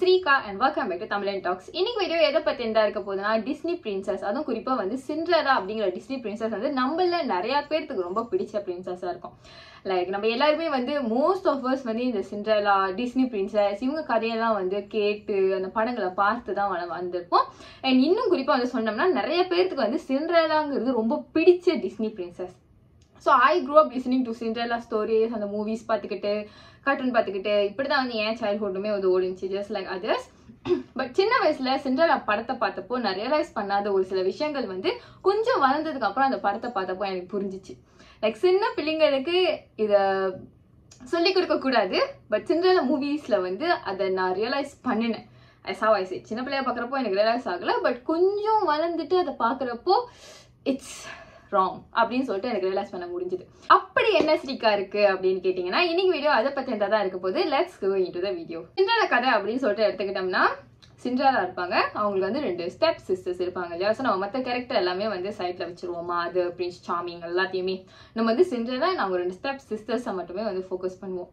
Srika and welcome back to Tamilan talks இன்னைக்கு video எதை பத்தி என்ன இருக்க போகுதுன்னா டிஸ்னி பிரின்சஸ் அதுவும் குறிப்பா வந்து சிண்ட்ரலா அப்படிங்கிற டிஸ்னி பிரின்சஸ் வந்து நம்மள நிறைய பேர்த்துக்கு ரொம்ப பிடிச்ச பிரின்சஸா இருக்கும் லைக் நம்ம எல்லாருமே வந்து மோஸ்ட் ஆஃப் அஸ் வந்து இந்த சிண்ட்ரலா டிஸ்னி பிரின்சஸ் இவங்க கதையெல்லாம் வந்து கேட்டு அந்த படங்களை பார்த்து தான் வள- வந்திருப்போம் அண்ட் இன்னும் குறிப்பா வந்து சொன்னோம்னா நிறைய பேர்த்துக்கு வந்து சிண்ட்ரலாங்கிறது ரொம்ப பிடிச்ச Disney princess so I grow up listening to Cinderella stories அந்த மூவிஸ் பார்த்துக்கிட்டு கார்ட்டூன் பார்த்துக்கிட்டு இப்படி தான் வந்து என் சைல்ட்ஹுட்டுமே வந்து ஓடிச்சு ஜஸ்ட் லைக் அதர்ஸ் பட் சின்ன வயசுல சிண்ட்ரலா படத்தை பார்த்தப்போ நான் ரியலைஸ் பண்ணாத ஒரு சில விஷயங்கள் வந்து கொஞ்சம் வளர்ந்ததுக்கு அப்புறம் அந்த படத்தை பார்த்தப்போ எனக்கு புரிஞ்சிச்சு லைக் சின்ன பிள்ளைங்களுக்கு இதை சொல்லி கொடுக்க கூடாது பட் சிண்ட்ரலா மூவிஸ்ல வந்து அதை நான் ரியலைஸ் பண்ணினேன் ஐசா வயசு சின்ன பிள்ளைய பார்க்குறப்போ எனக்கு ரியலைஸ் ஆகல பட் கொஞ்சம் வளர்ந்துட்டு அதை பார்க்குறப்போ இட்ஸ் ராங் அப்படின்னு சொல்லிட்டு எனக்கு ரியலைஸ் பண்ண முடிஞ்சுது அப்படி என்ன ஸ்ரீக்கா இருக்கு அப்படின்னு கேட்டிங்கன்னா இன்னைக்கு வீடியோ அதை பற்றி இருந்தால் தான் இருக்க போது let's go into the video Cinderella கதை அப்படின்னு சொல்லிட்டு எடுத்துக்கிட்டோம்னா சிண்ட்ரலா இருப்பாங்க அவங்களுக்கு வந்து ரெண்டு ஸ்டெப் சிஸ்டர்ஸ் இருப்பாங்க இல்லையா ஸோ நம்ம மற்ற கேரக்டர் எல்லாமே வந்து சைட்ல வச்சிருவோம் அது பிரின்ஸ் சாமிங் எல்லாத்தையுமே நம்ம வந்து சிண்ட்ரலா நம்ம ரெண்டு ஸ்டெப் சிஸ்டர்ஸை மட்டுமே வந்து ஃபோக்கஸ் பண்ணுவோம்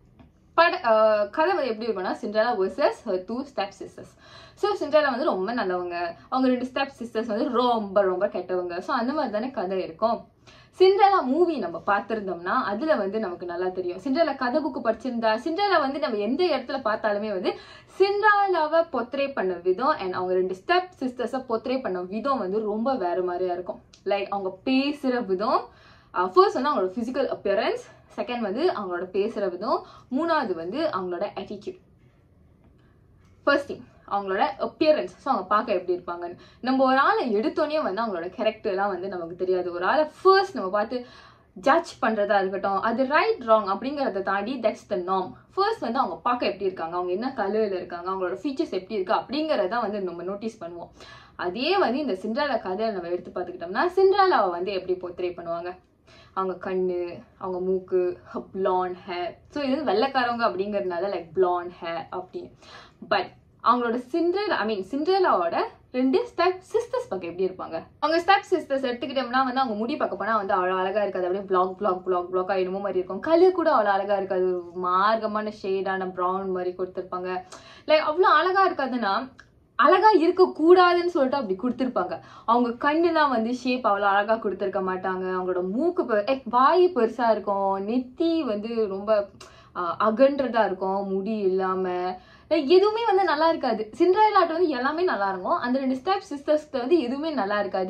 பட அஹ் கதை வந்து எப்படி இருக்கும்னா Cinderella versus two stepsisters so Cinderella வந்து ரொம்ப நல்லவங்க அவங்க ரெண்டு ஸ்டெப் சிஸ்டர்ஸ் வந்து ரொம்ப ரொம்ப கெட்டவங்க ஸோ அந்த மாதிரி தானே கதை இருக்கும் சிண்ட்ரலா மூவி நம்ம பார்த்துருந்தோம்னா அதுல வந்து நமக்கு நல்லா தெரியும் சிண்ட்ரலா கதை புக்கு படிச்சிருந்தா சிண்ட்ரலா வந்து நம்ம எந்த இடத்துல பார்த்தாலுமே வந்து சிண்ட்ரலாவை பொத்ரே பண்ண விதம் அண்ட் அவங்க ரெண்டு ஸ்டெப் சிஸ்டர்ஸை பொத்ரே பண்ண விதம் வந்து ரொம்ப வேற மாதிரியா இருக்கும் லைக் அவங்க பேசுற விதம் ஃபர்ஸ்ட் வந்து அவங்களோட ஃபிசிக்கல் அப்பியரன்ஸ் செகண்ட் வந்து அவங்களோட பேசுற விதம் மூணாவது வந்து அவங்களோட attitude ஃபர்ஸ்ட் திங் அவங்களோட அப்பியரன்ஸ் ஸோ அவங்க பார்க்க எப்படி இருப்பாங்கன்னு நம்ம ஒரு ஆளை எடுத்தோடனே வந்து அவங்களோட கேரக்டர்லாம் வந்து நமக்கு தெரியாது ஒரு ஆளை ஃபர்ஸ்ட் நம்ம பார்த்து ஜட்ஜ் பண்ணுறதா இருக்கட்டும் அது ரைட் ராங் அப்படிங்கிறத தாண்டி தட்ஸ் த நார்ம் ஃபர்ஸ்ட் வந்து அவங்க பார்க்க எப்படி இருக்காங்க அவங்க என்ன கலரில் இருக்காங்க அவங்களோட ஃபீச்சர்ஸ் எப்படி இருக்கு அப்படிங்கிறத வந்து நம்ம நோட்டீஸ் பண்ணுவோம் அதே வந்து இந்த சிண்ட்ராலா கதையை நம்ம எடுத்து பார்த்துக்கிட்டோம்னா சிண்ட்ராலாவை வந்து எப்படி போர்ட்ரே பண்ணுவாங்க அவங்க கண்ணு அவங்க மூக்கு பிளாண்ட் ஹேர் ஸோ இது வந்து வெள்ளைக்காரவங்க அப்படிங்கிறதுனால லைக் பிளாண்ட் ஹேர் அப்படின்னு பட் அவங்களோட சிண்ட்ரல் ஐ மீன் சிண்ட்ரலாவோட ரெண்டு ஸ்டெப் சிஸ்டர்ஸ் பார்க்க எப்படி இருப்பாங்க அவங்க ஸ்டெப் சிஸ்டர்ஸ் எடுத்துக்கிட்டோம்னா வந்து அவங்க முடி பார்க்க போனா வந்து அவ்வளோ அழகா இருக்காது அப்படியே பிளாக் பிளாக் பிளாக் பிளாக் என்னமோ மாதிரி இருக்கும் கலு கூட அவ்வளோ அழகா இருக்காது ஒரு மார்க்கமான ஷேடான ப்ரௌன் மாதிரி கொடுத்துருப்பாங்க லைக் அவ்வளோ அழகா இருக்காதுன்னா அழகா இருக்க கூடாதுன்னு சொல்லிட்டு அப்படி கொடுத்துருப்பாங்க அவங்க கண்ணுலாம் வந்து ஷேப் அவ்வளோ அழகா கொடுத்துருக்க மாட்டாங்க அவங்களோட மூக்கு பெ- ஏ, வாய் பெருசா இருக்கும் நெத்தி வந்து ரொம்ப ஆஹ், அகன்றதா இருக்கும் முடி இல்லாம like எதுவுமே வந்து நல்லா இருக்காது சிண்ட்ரலாட் வந்து எல்லாமே நல்லா இருக்கும் அந்த ரெண்டு ஸ்டெப் சிஸ்டர்ஸ்க்கு வந்து எதுவுமே நல்லா இருக்காது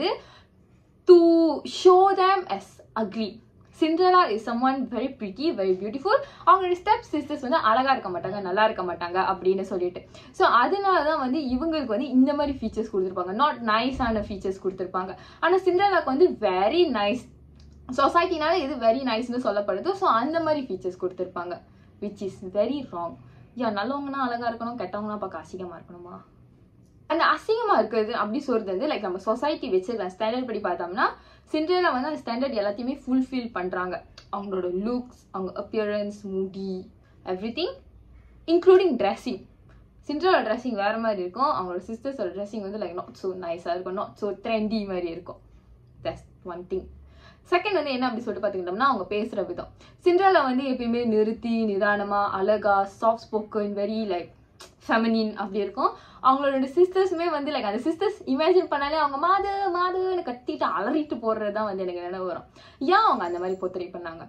to show them as ugly Cinderella is someone very pretty very beautiful அவங்களோட ஸ்டெப் சிஸ்டர்ஸ் வந்து அழகா இருக்க மாட்டாங்க நல்லா இருக்க மாட்டாங்க அப்படின்னு சொல்லிட்டு ஸோ அதனால தான் வந்து இவங்களுக்கு வந்து இந்த மாதிரி ஃபீச்சர்ஸ் கொடுத்துருப்பாங்க நாட் நைஸான ஃபீச்சர்ஸ் கொடுத்துருப்பாங்க ஆனால் சிண்ட்ரலாக்கு வந்து வெரி நைஸ் சொசைட்டினால இது வெரி நைஸ்னு சொல்லப்படுது ஸோ அந்த மாதிரி ஃபீச்சர்ஸ் கொடுத்துருப்பாங்க which is very wrong yeah நல்லவங்கன்னா அழகா இருக்கணும் கெட்டவங்கன்னா பார்க்க அசிங்கமா இருக்கணுமா அந்த அசிங்கமா இருக்கிறது அப்படி சொல்றது வந்து லைக் நம்ம சொசைட்டி வச்சிருக்க ஸ்டாண்டர்ட் படி பார்த்தோம்னா சிண்ட்ரலா வந்து அந்த ஸ்டாண்டர்ட் எல்லாத்தையுமே ஃபுல்ஃபில் பண்றாங்க அவங்களோட லுக்ஸ் அவங்க அப்பியரன்ஸ் முடி everything including dressing Cinderella dressing வேற மாதிரி இருக்கும் அவங்களோட சிஸ்டர்ஸோட ட்ரெஸ்ஸிங் வந்து லைக் நாட் ஸோ நைஸாக இருக்கும் நாட் ஸோ ட்ரெண்டி மாதிரி இருக்கும் தட்ஸ் ஒன் திங் செகண்ட் வந்து என்ன அப்படி சொல்லிட்டு பார்த்துக்கிட்டோம்னா அவங்க பேசுகிற விதம் சிண்ட்ரலா வந்து எப்பயுமே நிறுத்தி நிதானமா அழகா soft spoken very like feminine அப்படி இருக்கும் அவங்களோட ரெண்டு சிஸ்டர்ஸுமே வந்து லைக் அந்த சிஸ்டர்ஸ் இமேஜின் பண்ணாலே அவங்க மாது மாதுன்னு கத்திட்டு அலறிட்டு போடுறது தான் வந்து எனக்கு நினைவு வரும் ஏன் அவங்க அந்த மாதிரி பொத்தரை பண்ணாங்க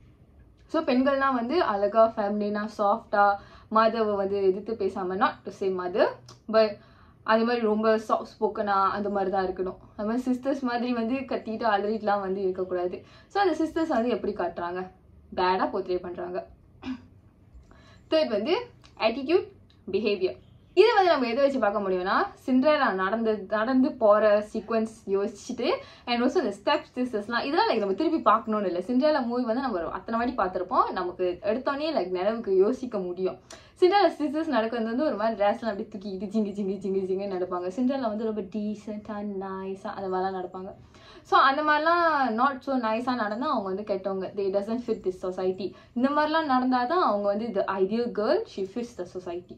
ஸோ பெண்கள்லாம் வந்து அழகா ஃபேமிலினா சாஃப்டா மதவை வந்து எதிர்த்து பேசாம not to say mother but அது மாதிரி ரொம்ப சாஃப்ட் ஸ்போக்கனா அந்த மாதிரி தான் இருக்கணும் அது மாதிரி சிஸ்டர்ஸ் மாதிரி வந்து கத்திட்டு அலறிட்டுலாம் வந்து இருக்கக்கூடாது ஸோ அந்த சிஸ்டர்ஸ் வந்து எப்படி காட்டுறாங்க பேடாக போர்ட்ரே பண்ணுறாங்க தேர்ட் வந்து attitude பிஹேவியர் இது வந்து நம்ம எதை வச்சு பார்க்க முடியும்னா சிண்ட்ரலா நடந்து நடந்து போற சீக்வன்ஸ் யோசிச்சுட்டு அண்ட் ஆல்சோ இந்த ஸ்டெப் சிஸ்டர்ஸ்லாம் இதெல்லாம் லைக் நம்ம திருப்பி பார்க்கணும்னு இல்லை சிண்ட்ரலா மூவி வந்து நம்ம ஒரு அத்தனை வாட்டி பார்த்துருப்போம் நமக்கு எடுத்தோடனே லைக் நினைவுக்கு யோசிக்க முடியும் சிண்ட்ரலா சிஸ்டர்ஸ் நடக்கிறது வந்து ஒரு மாதிரி ட்ரெஸ்லாம் அப்படி தூக்கிட்டு ஜிங்கி ஜிங்கி ஜிங்கி ஜிங்கி நடப்பாங்க சிண்ட்ரலா வந்து ரொம்ப டீசெண்டாக நைஸாக அந்த மாதிரிலாம் நடப்பாங்க ஸோ அந்த மாதிரிலாம் நாட் ஸோ நைஸாக நடந்தால் அவங்க வந்து கெட்டவங்க they doesn't fit this society இந்த மாதிரிலாம் நடந்தால் தான் அவங்க வந்து the ideal girl she fits the society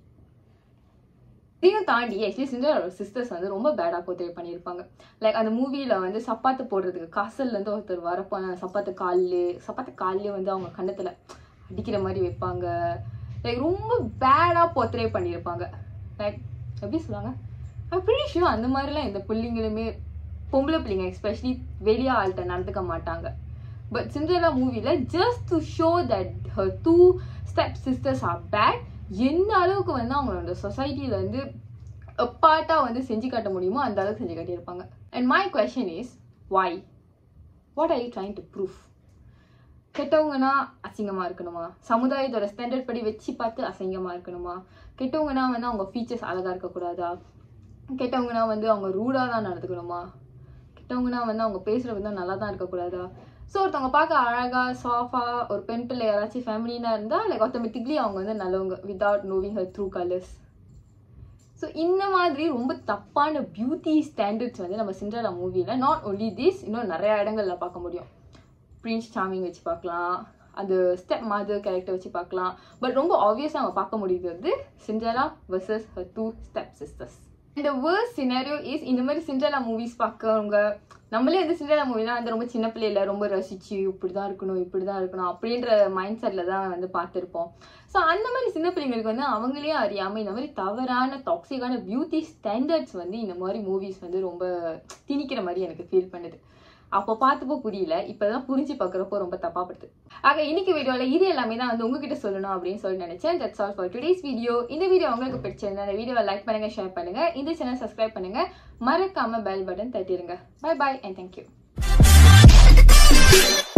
இதையும் தாண்டி ஆக்சுவலி சிண்டரோட சிஸ்டர்ஸ் வந்து ரொம்ப பேடாக போர்ட்ரே பண்ணியிருப்பாங்க லைக் அந்த மூவியில் வந்து சப்பாத்து போடுறதுக்கு காசல்லேருந்து ஒருத்தர் வரப்போ அந்த சப்பாத்து கால்லே சப்பாத்து கால்லே வந்து அவங்க கன்னத்தில் அடிக்கிற மாதிரி வைப்பாங்க லைக் ரொம்ப பேடாக போர்ட்ரே பண்ணியிருப்பாங்க லைக் எப்படி சொல்லுவாங்க pretty sure அந்த மாதிரிலாம் எந்த பிள்ளைங்களுமே பொம்பளை பிள்ளைங்க எஸ்பெஷலி வெளியே ஆள்கிட்ட நடந்துக்க மாட்டாங்க பட் சிண்ட்ரலா மூவியில் just to show that her two stepsisters are bad எந்த அளவுக்கு வந்து அவங்களோட சொசைட்டியில் வந்து பார்ட்டாக வந்து செஞ்சு காட்ட முடியுமோ அந்த அளவுக்கு செஞ்சு காட்டியிருப்பாங்க and my question is why what are you trying to proof கெட்டவங்கன்னா அசிங்கமாக இருக்கணுமா சமுதாயத்தோட ஸ்டாண்டர்ட் படி வச்சு பார்த்து அசிங்கமாக இருக்கணுமா கெட்டவங்கன்னா வந்து அவங்க ஃபீச்சர்ஸ் அழகாக இருக்கக்கூடாதா கெட்டவங்கன்னா வந்து அவங்க ரூடாக தான் நடந்துக்கணுமா கெட்டவங்கன்னா வந்து அவங்க பேசுகிற விதம் நல்லா தான் இருக்கக்கூடாதா ஸோ ஒருத்தவங்க பார்க்க அழகாக சாஃபாக ஒரு பெண் பிள்ளை யாராச்சும் ஃபேமிலினாக இருந்தால் லைக் ஆட்டோமேட்டிக்லி அவங்க வந்து நல்லவங்க without knowing her true colours so இந்த மாதிரி ரொம்ப தப்பான பியூட்டி ஸ்டாண்டர்ட்ஸ் வந்து நம்ம சிண்ட்ரலா மூவியில் நாட் ஒன்லி திஸ் இன்னும் நிறைய இடங்கள்ல பார்க்க முடியும் பிரின்ஸ் சாமிங் வச்சு பார்க்கலாம் அது ஸ்டெப் மதர் கேரக்டர் வச்சு பார்க்கலாம் பட் ரொம்ப ஆப்வியஸாக நம்ம பார்க்க முடியுது வந்து Cinderella versus her two stepsisters இந்த வேர்ஸ் சினாரியோ இஸ் இந்த மாதிரி சிண்ட்ரலா மூவிஸ் பார்க்கறவங்க நம்மளே வந்து சிண்ட்ரலா மூவிலாம் வந்து ரொம்ப சின்ன பிள்ளையில ரொம்ப ரசிச்சு இப்படி தான் இருக்கணும் இப்படி தான் இருக்கணும் அப்படின்ற மைண்ட் செட்டில் தான் வந்து பார்த்துருப்போம் ஸோ அந்த மாதிரி சின்ன பிள்ளைங்களுக்கு வந்து அவங்களே அறியாமல் இந்த மாதிரி தவறான டாக்ஸிக்கான பியூட்டி ஸ்டாண்டர்ட்ஸ் வந்து இந்த மாதிரி மூவிஸ் வந்து ரொம்ப திணிக்கிற மாதிரி எனக்கு ஃபீல் பண்ணுது அப்போ பார்த்தப்போ புரியல இப்போதான் புரிஞ்சு பார்க்குறப்போ ரொம்ப தப்பா படுது ஆக இன்னைக்கு வீடியோவில் இது எல்லாமே தான் வந்து உங்ககிட்ட சொல்லணும் அப்படின்னு சொல்லி நினைச்சேன் that's all for today's video இந்த வீடியோ உங்களுக்கு பிடிச்சிருந்தா அந்த வீடியோவை லைக் பண்ணுங்க ஷேர் பண்ணுங்க இந்த சேனல் சப்ஸ்கிரைப் பண்ணுங்க மறக்காம பெல் பட்டன் தட்டிடுங்க பை பாய் அண்ட் தேங்க்யூ